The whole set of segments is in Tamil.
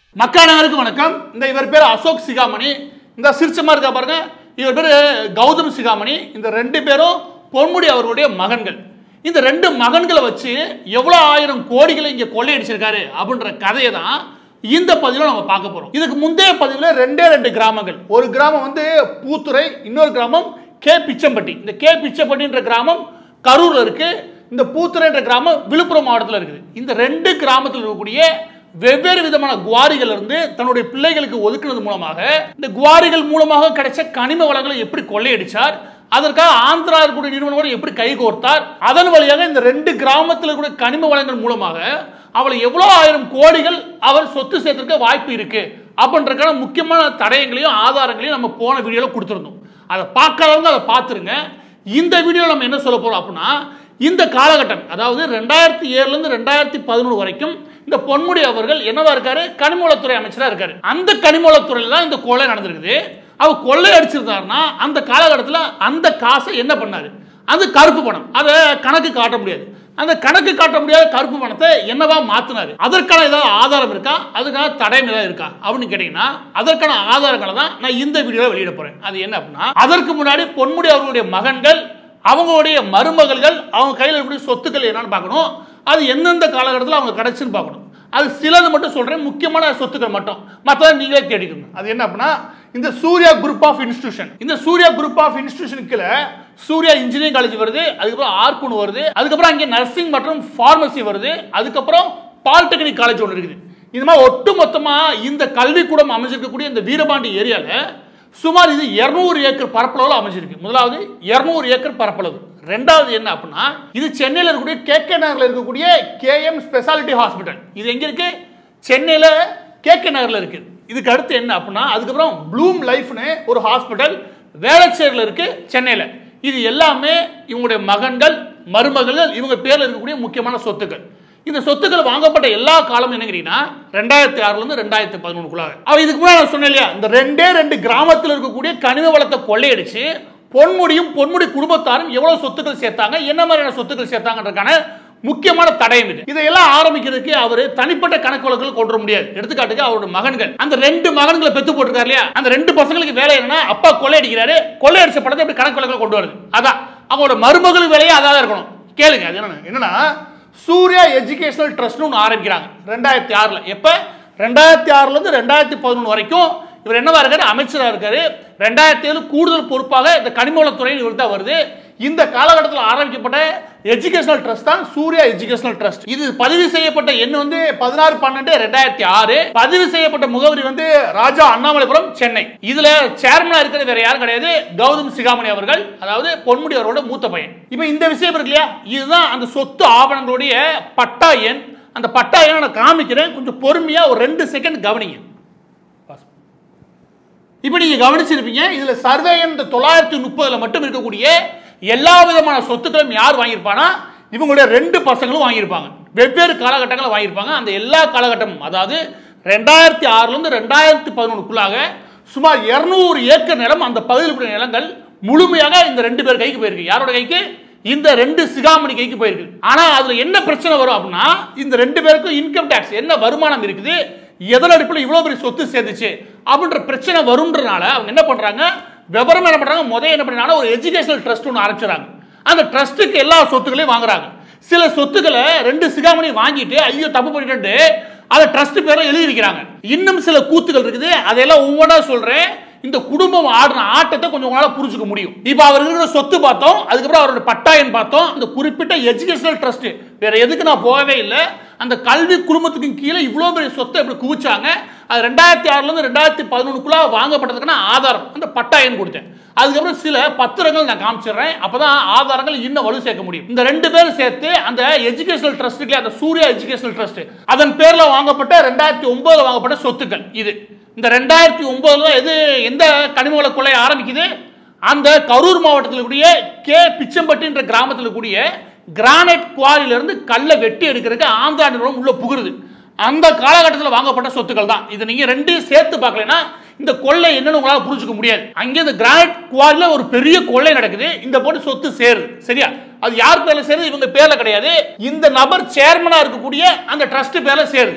மக்களானவருக்கு வணக்கம் இந்த இவர் பேர் அசோக் சிகாமணி இந்த சிரிச்சமா இருக்கா பாருங்க இவர் பேர் கௌதம் சிகாமணி இந்த ரெண்டு பேரும் பொன்முடி அவர்களுடைய மகன்கள் இந்த ரெண்டு மகன்களை வச்சு எவ்வளோ ஆயிரம் கோடிகளை இங்கே கொள்ளையடிச்சிருக்காரு அப்படின்ற கதையை தான் இந்த பதிவில் நம்ம பார்க்க போறோம் இதுக்கு முந்தைய பதிவில் ரெண்டே ரெண்டு கிராமங்கள் ஒரு கிராமம் வந்து பூத்துறை இன்னொரு கிராமம் கே பிச்சம்பட்டி இந்த கே பிச்சம்பட்டின்ற கிராமம் கரூர்ல இருக்கு இந்த பூத்துறைன்ற கிராமம் விழுப்புரம் மாவட்டத்தில் இருக்குது இந்த ரெண்டு கிராமத்தில் இருக்கக்கூடிய வெவ்வேறு விதமான குவாரிகள் இருந்து தன்னுடைய பிள்ளைகளுக்கு ஒதுக்குனது மூலமாக இந்த குவாரிகள் மூலமாக கிடைச்ச கனிம வளங்களை எப்படி கொள்ளையடிச்சார் அதற்காக ஆந்திரா இருக்கக்கூடிய நிறுவனங்களோடு எப்படி கைகோர்த்தார் அதன் வழியாக இந்த ரெண்டு கிராமத்தில் இருக்கக்கூடிய கனிம வளங்கள் மூலமாக அவளை எவ்வளோ ஆயிரம் கோடிகள் அவர் சொத்து சேர்த்திருக்க வாய்ப்பு இருக்கு அப்படின்றக்கான முக்கியமான தடயங்களையும் ஆதாரங்களையும் நம்ம போன வீடியோவில் கொடுத்துருந்தோம் அதை பார்க்காதவங்க அதை பார்த்துருங்க இந்த வீடியோவில் நம்ம என்ன சொல்ல போறோம் அப்படின்னா இந்த காலகட்டம் அதாவது ரெண்டாயிரத்தி ஏழுலேருந்து ரெண்டாயிரத்தி பதினொன்று வரைக்கும் இந்த பொன்முடி அவர்கள் என்னவா இருக்காரு கனிமூலத்துறை அமைச்சராக இருக்காரு அந்த கனிமூலத்துறையில் தான் இந்த கொலை நடந்திருக்குது அவர் கொள்ளை அடிச்சிருந்தாருன்னா அந்த காலகட்டத்தில் அந்த காசை என்ன பண்ணாரு அது கருப்பு பணம் அதை கணக்கு காட்ட முடியாது அந்த கணக்கு காட்ட முடியாத கருப்பு பணத்தை என்னவா மாத்தினாரு அதற்கான ஏதாவது ஆதாரம் இருக்கா அதுக்கான தடயம் ஏதாவது இருக்கா அப்படின்னு கேட்டீங்கன்னா அதற்கான ஆதாரங்களை தான் நான் இந்த வீடியோவில் வெளியிட போறேன் அது என்ன அப்படின்னா அதற்கு முன்னாடி பொன்முடி அவர்களுடைய மகன்கள் அவங்களுடைய மருமகள்கள் அவங்க கையில் இருக்கக்கூடிய சொத்துக்கள் என்னன்னு பார்க்கணும் அது எந்தெந்த காலகட்டத்தில் அவங்க கிடைச்சுன்னு பார்க்கணும் அது சிலது மட்டும் சொல்றேன் முக்கியமான சொத்துக்கள் மட்டும் மற்றதை நீங்களே தேடிக்கணும் அது என்ன அப்படின்னா இந்த சூர்யா குரூப் ஆஃப் இன்ஸ்டிடியூஷன் இந்த சூர்யா குரூப் ஆஃப் இன்ஸ்டிடியூஷன் கீழே சூர்யா இன்ஜினியரிங் காலேஜ் வருது அதுக்கப்புறம் ஆர்குன் வருது அதுக்கப்புறம் அங்கே நர்சிங் மற்றும் ஃபார்மசி வருது அதுக்கப்புறம் பாலிடெக்னிக் காலேஜ் ஒன்று இருக்குது இது மாதிரி ஒட்டு மொத்தமாக இந்த கல்விக்கூடம் அமைஞ்சிருக்கக்கூடிய இந்த வீரபாண்டி ஏரியாவில் சுமார் இது இரநூறு ஏக்கர் பரப்பளவில் அமைஞ்சிருக்கு முதலாவது இரநூறு ஏக்கர் பரப்பளவு ரெண்டாவது என்ன அப்படின்னா இது சென்னையில் இருக்கக்கூடிய கே கே நகரில் இருக்கக்கூடிய கேஎம் ஸ்பெஷாலிட்டி ஹாஸ்பிட்டல் இது எங்க இருக்கு சென்னையில் கே கே நகரில் இருக்கு இதுக்கு அடுத்து என்ன அப்படின்னா அதுக்கப்புறம் ப்ளூம் லைஃப்னு ஒரு ஹாஸ்பிட்டல் வேளச்சேரியில் இருக்கு சென்னையில் இது எல்லாமே இவங்களுடைய மகன்கள் மருமகள்கள் இவங்க பேர்ல இருக்கக்கூடிய முக்கியமான சொத்துக்கள் இந்த சொத்துக்கள் வாங்கப்பட்ட எல்லா காலமும் என்ன கேட்டீங்கன்னா ரெண்டாயிரத்தி ஆறுல இருந்து ரெண்டாயிரத்தி பதினொன்றுக்குள்ளாக அவ இதுக்கு முன்னாடி நான் சொன்னேன் இல்லையா இந்த ரெண்டே ரெண்டு கிராமத்தில் இருக்கக்கூடிய கனிம வளத்தை கொள்ளையடிச்சு பொன்முடியும் பொன்முடி குடும்பத்தாரும் எவ்வளவு சொத்துக்கள் சேர்த்தாங்க என்ன மாதிரியான சொத்துக்கள் சேர்த்தாங்கன்றதுக்கான முக்கியமான தடயம் இது இதையெல்லாம் ஆரம்பிக்கிறதுக்கு அவர் தனிப்பட்ட கணக்கு வழக்குகள் கொண்டு வர முடியாது எடுத்துக்காட்டுக்கு அவரோட மகன்கள் அந்த ரெண்டு மகன்களை பெத்து போட்டிருக்காரு இல்லையா அந்த ரெண்டு பசங்களுக்கு வேலை என்னன்னா அப்பா கொள்ளையடிக்கிறாரு கொள்ளையடிச்ச படத்தை எப்படி கணக்கு வழக்குகள் கொண்டு வருது அதான் அவங்களோட மருமகள் வேலையே அதான் இருக்கணும் கேளுங்க அது என்னன்னா என்னன்னா சூர்யா எஜுகேஷனல் ட்ரஸ்ட்னு ஒன்று ஆரம்பிக்கிறாங்க ரெண்டாயிரத்தி ஆறில் எப்போ ரெண்டாயிரத்தி ஆறுலேருந்து ரெண்டாயிரத்தி பதினொன்று வரைக்கும் இவர் என்னவா இருக்காரு அமைச்சராக இருக்காரு ரெண்டாயிரத்தி ஏழு கூடுதல் பொறுப்பாக இந்த கனிமவளத்துறையில் இவர் தான் வருது இந்த காலகட்டத்தில் ஆரம்பிக்கப்பட்ட எஜுகேஷனல் ட்ரஸ்ட் தான் சூர்யா எஜுகேஷனல் ட்ரஸ்ட் இது பதிவு செய்யப்பட்ட எண் வந்து பதினாறு பன்னெண்டு ரெண்டாயிரத்தி ஆறு பதிவு செய்யப்பட்ட முகவரி வந்து ராஜா அண்ணாமலைபுரம் சென்னை இதுல சேர்மனா இருக்கிறது வேற யாரும் கிடையாது கௌதம் சிகாமணி அவர்கள் அதாவது பொன்முடி அவரோட மூத்த பையன் இப்போ இந்த விஷயம் இருக்கு இல்லையா இதுதான் அந்த சொத்து ஆவணங்களுடைய பட்டா எண் அந்த பட்டா எண் நான் காமிக்கிறேன் கொஞ்சம் பொறுமையா ஒரு ரெண்டு செகண்ட் கவனிங்க இப்போ நீங்க கவனிச்சிருப்பீங்க இதுல சர்வே எண் இந்த தொள்ளாயிரத்தி முப்பதுல மட்டும் இருக்கக்கூடிய எல்லா விதமான சொத்துக்களும் யார் வாங்கியிருப்பானா இவங்களுடைய ரெண்டு பசங்களும் வாங்கியிருப்பாங்க வெவ்வேறு காலகட்டங்களில் வாங்கியிருப்பாங்க அந்த எல்லா காலகட்டமும் அதாவது ரெண்டாயிரத்தி ஆறுலேருந்து ரெண்டாயிரத்தி பதினொன்றுக்குள்ளாக சுமார் இரநூறு ஏக்கர் நிலம் அந்த பகுதியில் கூடிய நிலங்கள் முழுமையாக இந்த ரெண்டு பேர் கைக்கு போயிருக்கு யாரோட கைக்கு இந்த ரெண்டு சிகாமணி கைக்கு போயிருக்கு ஆனா அதுல என்ன பிரச்சனை வரும் அப்படின்னா இந்த ரெண்டு பேருக்கும் இன்கம் டேக்ஸ் என்ன வருமானம் இருக்குது எதன் அடிப்பில் இவ்வளவு பெரிய சொத்து சேர்ந்துச்சு அப்படின்ற பிரச்சனை வரும்ன்றனால அவங்க என்ன பண்றாங்க விவரம் என்ன பண்றாங்க முதல் என்ன பண்றாங்க ஒரு எஜுகேஷனல் ட்ரஸ்ட் ஒன்று ஆரம்பிச்சுறாங்க அந்த ட்ரஸ்ட்டுக்கு எல்லா சொத்துக்களையும் வாங்குறாங்க சில சொத்துக்களை ரெண்டு சிகாமணி வாங்கிட்டு ஐயோ தப்பு பண்ணிட்டு அதை ட்ரஸ்ட் பேரை எழுதி வைக்கிறாங்க இன்னும் சில கூத்துகள் இருக்குது அதையெல்லாம் ஒவ்வொன்றா சொல்றேன் இந்த குடும்பம் ஆடின ஆட்டத்தை கொஞ்சம் உங்களால புரிஞ்சுக்க முடியும் இப்போ அவர் இருக்கிற சொத்து பார்த்தோம் அதுக்கப்புறம் அவரோட பட்டாயன் பார்த்தோம் அந்த குறிப்பிட்ட எஜுகேஷனல் ட்ரஸ்ட் வேற எதுக்கு நான் போகவே இல்லை அந்த கல்வி குடும்பத்துக்கு கீழே இவ்வளோ பெரிய சொத்தை எப்படி குவிச்சாங்க அது ரெண்டாயிரத்தி ஆறுலேருந்து ரெண்டாயிரத்தி பதினொன்றுக்குள்ள வாங்கப்பட்டதுக்கான ஆதாரம் அந்த பட்டாயன் கொடுத்தேன் அதுக்கப்புறம் சில பத்திரங்கள் நான் காமிச்சிடுறேன் அப்பதான் ஆதாரங்கள் இன்னும் வலு சேர்க்க முடியும் இந்த ரெண்டு பேரும் சேர்த்து அந்த எஜுகேஷனல் ட்ரஸ்ட்டுக்கு அந்த சூர்யா எஜுகேஷனல் ட்ரஸ்ட் அதன் பேர்ல வாங்கப்பட்ட ரெண்டாயிரத்தி ஒன்பதுல வாங்கப்பட்ட சொத்துக்கள் இது இந்த ரெண்டாயிரத்தி ஒன்பதுல எது எந்த கனிமவள கொள்ளை ஆரம்பிக்குது அந்த கரூர் மாவட்டத்தில் கூடிய கே பிச்சம்பட்டின்ற கிராமத்தில் கூடிய கிரானைட் குவாரியிலிருந்து கல்லை வெட்டி எடுக்கிறதுக்கு ஆந்திரா நிறுவனம் உள்ள புகுருது அந்த காலகட்டத்தில் வாங்கப்பட்ட சொத்துக்கள் தான் இது நீங்க ரெண்டையும் சேர்த்து பார்க்கலன்னா இந்த கொள்ளை என்னன்னு உங்களால புரிஞ்சுக்க முடியாது அங்கே இந்த கிரானைட் குவாரில ஒரு பெரிய கொள்ளை நடக்குது இந்த போட்டு சொத்து சேருது சரியா அது யார் பேர்ல சேருது இவங்க பேர்ல கிடையாது இந்த நபர் சேர்மனா இருக்கக்கூடிய அந்த ட்ரஸ்ட் பேர்ல சேருது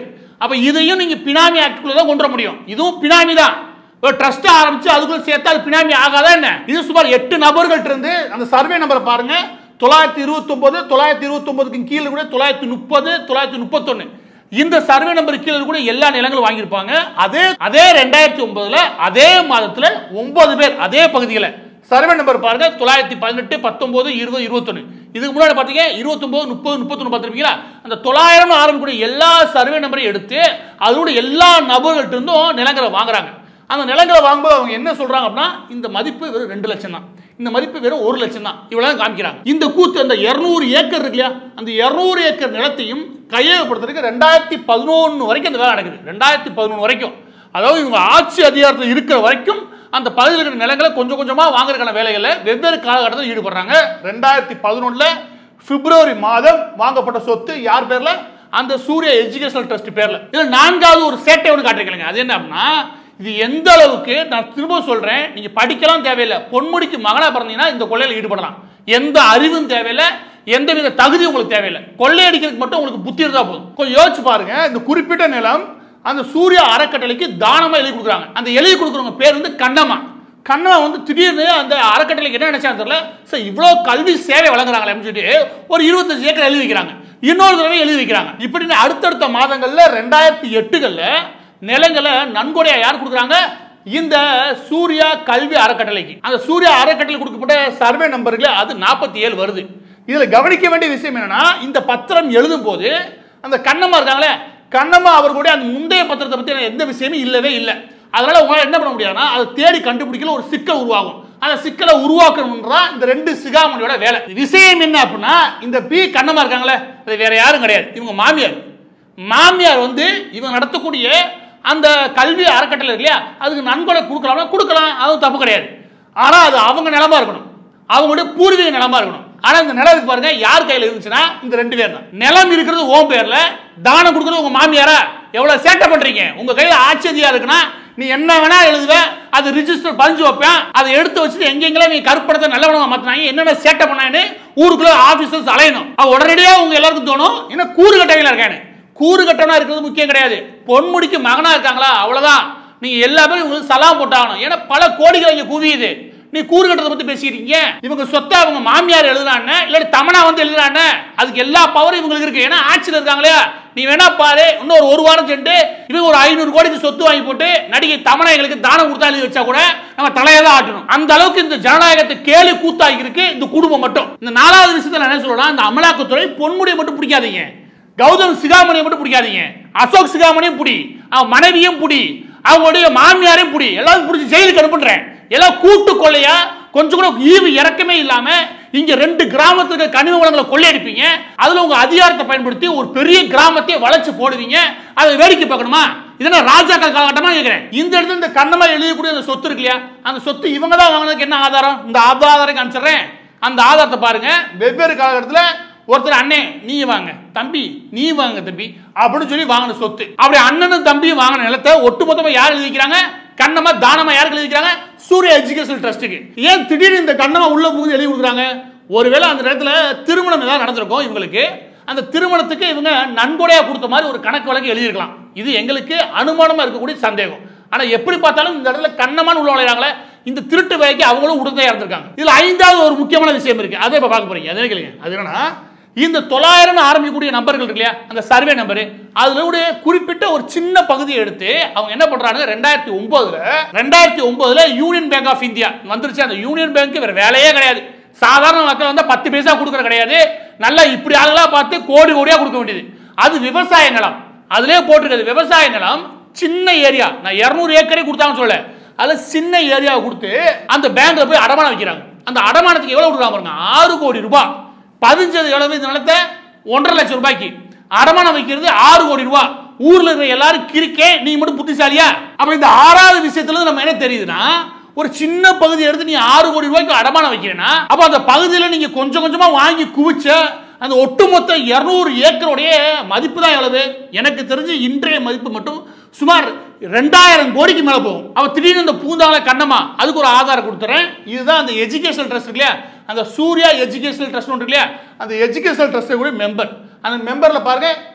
அப்ப இதையும் நீங்க பினாமி ஆக்டுக்குள்ள தான் கொண்டு வர முடியும் இதுவும் பினாமி தான் ஒரு ட்ரஸ்ட் ஆரம்பிச்சு அதுக்குள்ள சேர்த்தா அது பினாமி ஆகாதா என்ன இது சுமார் எட்டு நபர்கள்ட்ட இருந்து அந்த சர்வே நம்பரை பாருங்க தொள்ளாயிரத்தி இருபத்தொன்பது தொள்ளாயிரத்தி இருபத்தொன்பதுக்கு கீழே கூட தொள்ளாயிரத்தி முப்பது தொள்ளாயிரத்தி முப்பத்தொன்னு இந்த சர்வே நம்பர் கீழே கூட எல்லா நிலங்களும் வாங்கியிருப்பாங்க அதே அதே ரெண்டாயிரத்தி ஒன்பதுல அதே மாதத்துல ஒன்பது பேர் அதே பகுதியில் சர்வே நம்பர் பாருங்க தொள்ளாயிரத்தி பதினெட்டு பத்தொன்பது இருபது இருபத்தொன்னு இதுக்கு முன்னாடி பார்த்தீங்க இருபத்தொன்பது முப்பது முப்பத்தொன்று பார்த்துருப்பீங்களா அந்த தொள்ளாயிரம் ஆரம்பிக்கூடிய எல்லா சர்வே நம்பரையும் எடுத்து அதோட எல்லா நபர்கள்ட்ட இருந்தும் நிலங்களை வாங்குறாங்க அந்த நிலங்களை வாங்கும்போது அவங்க என்ன சொல்றாங்க அப்படின்னா இந்த மதிப்பு வெறும் ரெண்டு லட்சம் தான் இந்த மதிப்பு வெறும் ஒரு லட்சம் தான் இவ்வளவு காமிக்கிறாங்க இந்த கூத்து அந்த இருநூறு ஏக்கர் இருக்கு இல்லையா அந்த இருநூறு ஏக்கர் நிலத்தையும் கையகப்படுத்துறதுக்கு ரெண்டாயிரத்தி பதினொன்று வரைக்கும் அந்த வேலை நடக்குது ரெண்டாயிரத்தி பதினொன்று வரைக்கும் அதாவது இவங்க ஆட்சி அதிகாரத்தில் இருக்கிற வரைக்கும் அந்த பகுதியில் இருக்கிற நிலங்களை கொஞ்சம் கொஞ்சமாக வாங்குறதுக்கான வேலைகளில் வெவ்வேறு காலகட்டத்தில் ஈடுபடுறாங்க ரெண்டாயிரத்தி பதினொன்றில் பிப்ரவரி மாதம் வாங்கப்பட்ட சொத்து யார் பேர்ல அந்த சூரிய எஜுகேஷனல் ட்ரஸ்ட் பேர்ல இது நான்காவது ஒரு சேட்டை ஒன்று காட்டிருக்கலைங்க அது என்ன அப்படின்னா இது எந்த அளவுக்கு நான் திரும்ப சொல்றேன் நீங்க படிக்கலாம் தேவையில்லை பொன்முடிக்கு மகனா பிறந்தீங்கன்னா இந்த கொள்ளையில ஈடுபடலாம் எந்த அறிவும் தேவையில்லை எந்த வித தகுதியும் உங்களுக்கு தேவையில்லை கொள்ளையடிக்கிறதுக்கு மட்டும் உங்களுக்கு புத்தி இருந்தா போதும் கொஞ்சம் யோசிச்சு பாருங்க இந்த குறிப்பிட்ட நிலம் அந்த சூரிய அறக்கட்டளைக்கு தானமா எழுதி கொடுக்குறாங்க அந்த எழுதி கொடுக்குறவங்க பேர் வந்து கண்ணம்மா கண்ணா வந்து திடீர்னு அந்த அறக்கட்டளைக்கு என்ன நினைச்சாங்க தெரியல சார் இவ்வளோ கல்வி சேவை வழங்குறாங்களே அப்படின்னு சொல்லிட்டு ஒரு இருபத்தஞ்சு ஏக்கர் எழுதி வைக்கிறாங்க இன்னொரு தடவை எழுதி வைக்கிறாங்க இப்படி அடுத்தடுத்த மாதங்கள்ல ரெண்டாயிரத்தி எட்டுகள்ல நிலங்களை நன்கொடையா யார் கொடுக்குறாங்க இந்த சூர்யா கல்வி அறக்கட்டளைக்கு அந்த சூர்யா அறக்கட்டளை கொடுக்கப்பட்ட சர்வே நம்பர்களே அது நாற்பத்தி ஏழு வருது இதுல கவனிக்க வேண்டிய விஷயம் என்னன்னா இந்த பத்திரம் எழுதும் போது அந்த கண்ணம்மா இருக்காங்களே கண்ணம்மா அவர்களுடைய அந்த முந்தைய பத்திரத்தை பத்தி எந்த விஷயமும் இல்லவே இல்லை அதனால உங்களால என்ன பண்ண முடியாதுன்னா அதை தேடி கண்டுபிடிக்கல ஒரு சிக்கல் உருவாகும் அந்த சிக்கலை உருவாக்கணும்ன்றா இந்த ரெண்டு சிகாமணியோட வேலை விஷயம் என்ன அப்படின்னா இந்த பி கண்ணம்மா இருக்காங்களே அது வேற யாரும் கிடையாது இவங்க மாமியார் மாமியார் வந்து இவங்க நடத்தக்கூடிய அந்த கல்வி அறக்கட்டளை இருக்கு இல்லையா அதுக்கு நன்கொடை கொடுக்கலாம்னா கொடுக்கலாம் அதுவும் தப்பு கிடையாது ஆனா அது அவங்க நிலமா இருக்கணும் அவங்களுடைய பூர்வீக நிலமா இருக்கணும் ஆனா இந்த நிலம் இருக்கு பாருங்க யார் கையில இருந்துச்சுன்னா இந்த ரெண்டு பேர் தான் நிலம் இருக்கிறது ஓம் பேர்ல தானம் கொடுக்கறது உங்க மாமியாரா எவ்வளவு சேட்டை பண்றீங்க உங்க கையில ஆட்சியதியா இருக்குன்னா நீ என்ன வேணா எழுதுவ அது ரிஜிஸ்டர் பதிஞ்சு வைப்பேன் அதை எடுத்து வச்சுட்டு எங்கெங்கெல்லாம் நீ கருப்படத்தை நல்லவனமா மாத்தினாங்க என்னென்ன சேட்டை பண்ணான்னு ஊருக்குள்ள ஆபீசர்ஸ் அலையணும் அவ உடனடியா உங்க எல்லாருக்கும் தோணும் என்ன கூறு கட்டவையில இருக்கானு கூறு கட்டவனா இருக்கிறது முக்கியம் கிடையாது பொன்முடிக்கு மகனா இருக்காங்களா அவ்வளவுதான் நீங்க எல்லா பேரும் உங்களுக்கு சலாம் போட்டாகணும் ஏன்னா பல கோடிகள் இங்க குவியுது நீ கூறு கட்டத்தை பத்தி பேசிக்கிறீங்க இவங்க சொத்தை அவங்க மாமியார் எழுதுறான்னு இல்லாட்டி தமனா வந்து எழுதுறான்னு அதுக்கு எல்லா பவரும் இவங்களுக்கு இருக்கு ஏன்னா ஆட்சியில் இருக்காங்களே நீ வேணா பாரு இன்னொரு ஒரு வாரம் சென்று இவங்க ஒரு ஐநூறு கோடிக்கு சொத்து வாங்கி போட்டு நடிகை தமனா எங்களுக்கு தானம் கொடுத்தா எழுதி வச்சா கூட நம்ம தலையை தான் ஆட்டணும் அந்த அளவுக்கு இந்த ஜனநாயகத்தை கேலி கூத்தாகி இருக்கு இந்த குடும்பம் மட்டும் இந்த நாலாவது விஷயத்துல நான் என்ன சொல்லலாம் இந்த அமலாக்கத்துறை பொன்முடியை மட்டும் பிடிக்காதீங்க கௌதம் சிகாமணியை மட்டும் பிடிக்காதீங்க அசோக் சிகாமணியும் புடி அவன் மனைவியும் புடி அவங்களுடைய மாமியாரையும் புடி எல்லாரும் பிடிச்சி ஜெயிலுக்கு அனுப்புன்றேன் எல்லாம் கூட்டு கொள்ளையா கொஞ்சம் கூட ஈவு இறக்கமே இல்லாம இங்க ரெண்டு கிராமத்துக்கு கனிம வளங்களை கொள்ளையடிப்பீங்க அதுல உங்க அதிகாரத்தை பயன்படுத்தி ஒரு பெரிய கிராமத்தை வளைச்சு போடுவீங்க அதை வேடிக்கை பார்க்கணுமா இதெல்லாம் ராஜாக்கள் காலகட்டமா கேட்கிறேன் இந்த இடத்துல இந்த கண்ணமா எழுதக்கூடிய அந்த சொத்து இருக்கு இல்லையா அந்த சொத்து இவங்க தான் வாங்கினதுக்கு என்ன ஆதாரம் இந்த ஆதாரம் காமிச்சிடுறேன் அந்த ஆதாரத்தை பாருங்க வெவ்வேறு காலகட்டத்தில் ஒருத்தர் அண்ணே நீ வாங்க தம்பி நீ வாங்க தம்பி அப்படின்னு சொல்லி வாங்கின சொத்து அப்படி அண்ணனும் தம்பியும் வாங்கின நிலத்தை ஒட்டுமொத்தமா யார் எழுதிக்கிறாங்க கண்ணமா தானமா யாருக்கு எழுதிக்கிறாங்க சூரிய எஜுகேஷன் ட்ரஸ்ட்டுக்கு ஏன் திடீர்னு இந்த கண்ணமா உள்ள புகுந்து எழுதி கொடுக்குறாங்க ஒருவேளை அந்த இடத்துல திருமணம் ஏதாவது நடந்திருக்கும் இவங்களுக்கு அந்த திருமணத்துக்கு இவங்க நன்கொடையா கொடுத்த மாதிரி ஒரு கணக்கு வழக்கு எழுதியிருக்கலாம் இது எங்களுக்கு அனுமானமா இருக்கக்கூடிய சந்தேகம் ஆனா எப்படி பார்த்தாலும் இந்த இடத்துல கண்ணமான உள்ள நுழையிறாங்களே இந்த திருட்டு வேலைக்கு அவங்களும் உடந்தையா இருந்திருக்காங்க இதுல ஐந்தாவது ஒரு முக்கியமான விஷயம் இருக்கு அதை இப்ப பார்க்க போறீங்க அதே கேளுங்க அது என்னன்னா இந்த தொள்ளாயிரம் ஆரம்பிக்கக்கூடிய நம்பர்கள் இருக்கு இல்லையா அந்த சர்வே நம்பர் அதுல ஒரு குறிப்பிட்ட ஒரு சின்ன பகுதியை எடுத்து அவங்க என்ன பண்றாங்க ரெண்டாயிரத்தி ஒன்பதுல ரெண்டாயிரத்தி ஒன்பதுல யூனியன் பேங்க் ஆஃப் இந்தியா வந்துருச்சு அந்த யூனியன் பேங்க் வேற வேலையே கிடையாது சாதாரண மக்கள் வந்து பத்து பைசா கொடுக்கற கிடையாது நல்லா இப்படி ஆளுகளா பார்த்து கோடி கோடியா கொடுக்க வேண்டியது அது விவசாய நிலம் அதுலயே போட்டிருக்கிறது விவசாய நிலம் சின்ன ஏரியா நான் இருநூறு ஏக்கரே கொடுத்தாங்கன்னு சொல்ல அதுல சின்ன ஏரியாவை கொடுத்து அந்த பேங்க்ல போய் அடமானம் வைக்கிறாங்க அந்த அடமானத்துக்கு எவ்வளவு கொடுக்குறாங்க பாருங்க ஆறு கோடி ரூபாய் பதினஞ்சது எவ்வளவு இந்த நிலத்தை ஒன்றரை லட்சம் ரூபாய்க்கு அடமானம் வைக்கிறது ஆறு கோடி ரூபாய் ஊர்ல இருக்கிற எல்லாரும் கிரிக்கே நீ மட்டும் புத்திசாலியா அப்ப இந்த ஆறாவது விஷயத்துல இருந்து நம்ம என்ன தெரியுதுன்னா ஒரு சின்ன பகுதி எடுத்து நீ ஆறு கோடி ரூபாய்க்கு அடமானம் வைக்கிறேன்னா அப்ப அந்த பகுதியில நீங்க கொஞ்சம் கொஞ்சமா வாங்கி குவிச்ச அந்த ஒட்டுமொத்த இருநூறு ஏக்கருடைய மதிப்பு தான் எவ்வளவு எனக்கு தெரிஞ்சு இன்றைய மதிப்பு மட்டும் சுமார் ரெண்டாயிரம் கோடிக்கு மேல போகும் அவ திடீர்னு இந்த பூந்தாள கண்ணமா அதுக்கு ஒரு ஆதாரம் கொடுத்துறேன் இதுதான் அந்த எஜுகேஷனல் ட்ரஸ்ட் இருக்கு இல்லையா அந்த சூர்யா எஜுகேஷனல் ட்ரஸ்ட் ஒன்று இருக்கு இல்லையா அந்த எஜுகேஷனல் ட்ரஸ்ட் கூட மெம்பர் அந்த மெம்பர்ல பாருங்க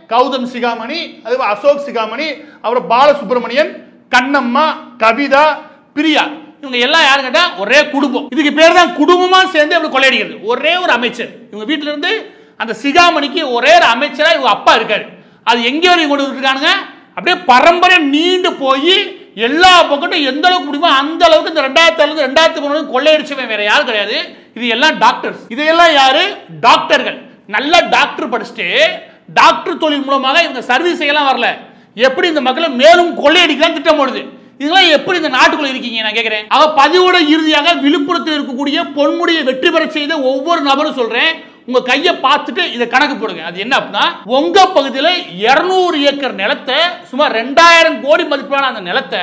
கௌதம் சிகாமணி அது அசோக் சிகாமணி அப்புறம் பாலசுப்ரமணியன் கண்ணம்மா கவிதா பிரியா இவங்க எல்லாம் யாரு கேட்டா ஒரே குடும்பம் இதுக்கு பேர் தான் குடும்பமா சேர்ந்து அப்படி கொள்ளையடிக்கிறது ஒரே ஒரு அமைச்சர் இவங்க வீட்டுல இருந்து அந்த சிகாமணிக்கு ஒரே ஒரு அமைச்சரா இவங்க அப்பா இருக்காரு அது எங்க வரைக்கும் கொண்டு இருக்கானுங்க அப்படியே பரம்பரை நீண்டு போய் எல்லா பக்கட்டும் எந்த அளவுக்கு முடியுமோ அந்த அளவுக்கு இந்த ரெண்டாயிரத்தி இருந்து ரெண்டாயிரத்தி மூணு கொள்ளையடிச்சவன் வேற யாரும் கிடையாது இது எல்லாம் டாக்டர்ஸ் இதெல்லாம் யாரு டாக்டர்கள் நல்ல டாக்டர் படிச்சுட்டு டாக்டர் தொழில் மூலமாக இவங்க சர்வீஸ் செய்யலாம் வரல எப்படி இந்த மக்களை மேலும் கொள்ளையடிக்கலாம் திட்டம் போடுது இதெல்லாம் எப்படி இந்த நாட்டுக்குள்ள இருக்கீங்க நான் கேட்கிறேன் அவ பதிவோட இறுதியாக விழுப்புரத்தில் இருக்கக்கூடிய பொன்முடியை வெற்றி பெற செய்த ஒவ்வொரு நபரும் சொல்றேன் உங்க கையை பார்த்துட்டு இதை கணக்கு போடுங்க அது என்ன அப்படின்னா உங்க பகுதியில் 200 ஏக்கர் நிலத்தை சுமார் ரெண்டாயிரம் கோடி மதிப்பிலான அந்த நிலத்தை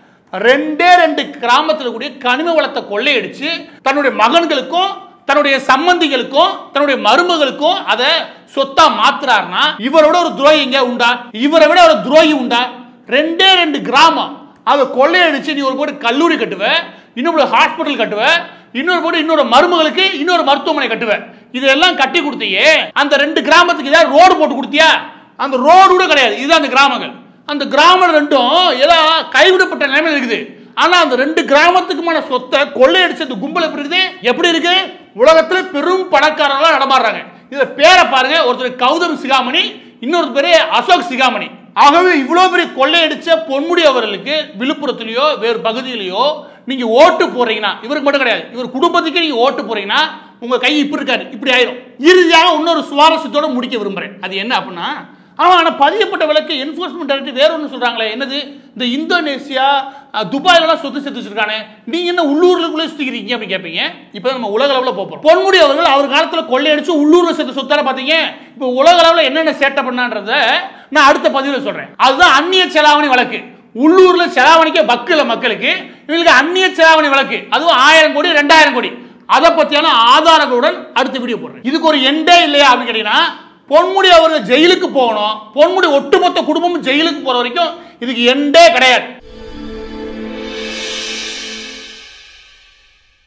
ரெண்டே ரெண்டு கிராமத்தில் கூடிய கனிம வளத்தை கொள்ளையடிச்சு தன்னுடைய மகன்களுக்கும் தன்னுடைய சம்பந்திகளுக்கும் தன்னுடைய மருமகளுக்கும் அதை சொத்தா மாத்துறாருன்னா இவரோட ஒரு துரோகி இங்க உண்டா இவரை விட ஒரு துரோகி உண்டா ரெண்டே ரெண்டு கிராமம் அதை கொள்ளையடிச்சு நீ ஒரு போட்டு கல்லூரி கட்டுவ இன்னொரு ஹாஸ்பிட்டல் கட்டுவ இன்னொரு போட்டு இன்னொரு மருமகளுக்கு இன்னொரு மருத்துவமனை கட்டுவ இதெல்லாம் கட்டி கொடுத்தியே அந்த ரெண்டு கிராமத்துக்கு ஏதாவது ரோடு போட்டு கொடுத்தியா அந்த ரோடு கூட கிடையாது இதுதான் அந்த கிராமங்கள் அந்த கிராமம் ரெண்டும் ஏதோ கைவிடப்பட்ட நிலைமையில் இருக்குது ஆனா அந்த ரெண்டு கிராமத்துக்குமான சொத்தை கொள்ளையடிச்ச அந்த கும்பல் எப்படி இருக்குது எப்படி இருக்கு உலகத்துல பெரும் பணக்காரர்களா நடமாடுறாங்க இதுல பேரை பாருங்க ஒருத்தர் கௌதம் சிகாமணி இன்னொரு பேரு அசோக் சிகாமணி ஆகவே இவ்வளவு பெரிய கொள்ளையடிச்ச பொன்முடி அவர்களுக்கு விழுப்புரத்திலேயோ வேறு பகுதியிலேயோ நீங்க ஓட்டு போறீங்கன்னா இவருக்கு மட்டும் கிடையாது இவர் குடும்பத்துக்கு நீங்க ஓட்டு போறீங்கன்னா உங்க கை இப்படி இருக்காரு இப்படி ஆயிரும் இறுதியாக இன்னொரு சுவாரஸ்யத்தோட முடிக்க விரும்புறேன் அது என்ன அப்படின்னா ஆனா ஆனா பதியப்பட்ட விளக்கு என்ஃபோர்ஸ்மெண்ட் டைரக்டர் வேற ஒன்று சொல்றாங்களே என்னது இந்த இந்தோனேசியா அஹ், துபாயிலலாம் சொத்து சேர்த்து வச்சிருக்கானே நீங்க என்ன உள்ளூர்லக்குள்ளே சுத்திக்கிறீங்க அப்படின்னு கேட்பீங்க இப்போ நம்ம உலக அளவில் போறோம் பொன்முடி அவர்கள் அவர் காலத்துல கொள்ளையடிச்சு உள்ளூர்ல சேர்த்து சொத்தார பாத்தீங்க இப்போ உலக அளவில் என்னென்ன சேட்டை பண்ணான்றத நான் அடுத்த பதிவில் சொல்றேன் அதுதான் அந்நிய செலாவணி வழக்கு உள்ளூர்ல செலாவணிக்க வக்கில மக்களுக்கு இவங்களுக்கு அந்நிய செலாவணி வழக்கு அதுவும் ஆயிரம் கோடி ரெண்டாயிரம் கோடி அதை பத்தியான ஆதாரங்களுடன் அடுத்த வீடியோ போடுறேன் இதுக்கு ஒரு எண்டே இல்லையா அப்படின்னு கேட்டீங்கன்னா பொன்முடி அவர்கள் ஜெயிலுக்கு போகணும் பொன்முடி ஒட்டுமொத்த குடும்பமும் ஜெயிலுக்கு போற வரைக்கும் இதுக்கு எண்டே கிடையாது